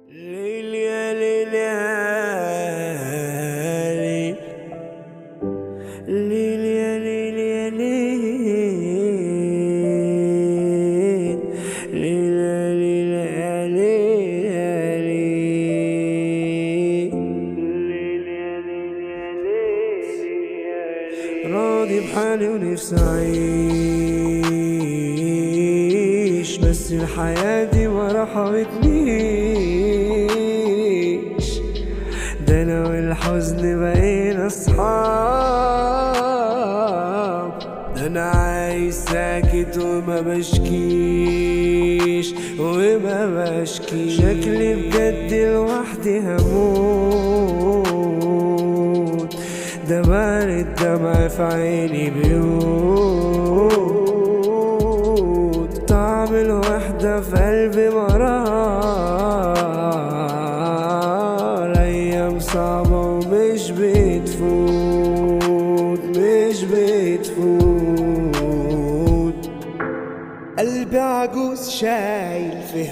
ليل يا ليل يا ليل ليل يا ليل يا ليل ليل يا ليل يا ليل يا ليل ليل يا ليل يا ليل يا ليل راضي بحالي ونفسي أعيش بس الحياة دي ما رحمتنيش ده أنا والحزن بقينا أصحاب ده أنا عايش ساكت وما بشكيش وما بشكيش شكلي بجد لوحدي هموت ده بارد الدمع في عيني بيوت طعم الوحدة في قلبي مرار أيام صعبة ومش بتفوت مش بتفوت قلبي عجوز شايل في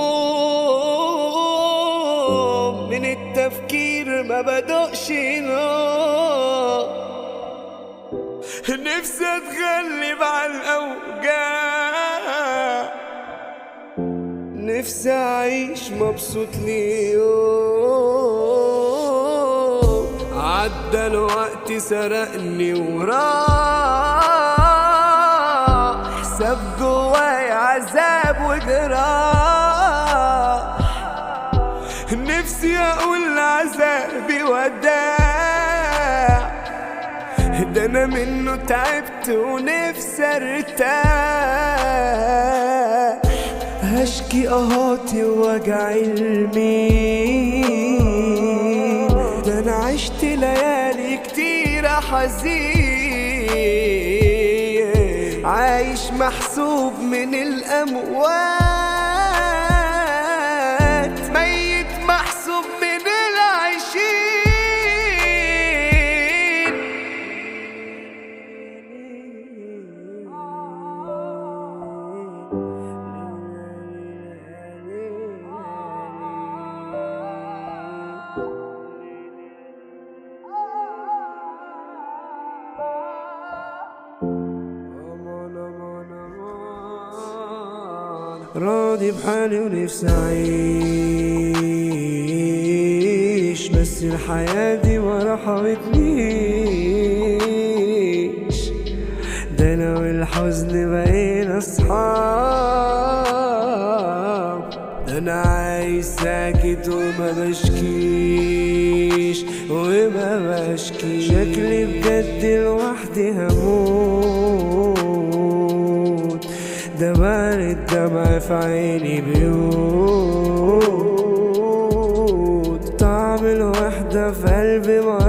هموم من التفكير ما بدقش نوم نفسي اتغلب على الاوجاع نفسي اعيش مبسوط ليوم عدى الوقت سرقني وراح ساب جواي عذاب وجراح نفسي اقول عذابي وداع ده انا منه تعبت ونفسي ارتاح هشكي اهاتي ووجعي لمين ده انا عشت ليالي كتيرة حزين عايش محسوب من الاموات ميت محسوب من العايشين راضي بحالي ونفسي أعيش بس الحياة دي ما رحمتنيش ده أنا والحزن بقينا أصحاب ده أنا عايش ساكت وما بشكيش وما بشكيش شكلي بجد لوحدي هموت ده بارد الدمع في عيني بيوت طعم الوحدة في قلبي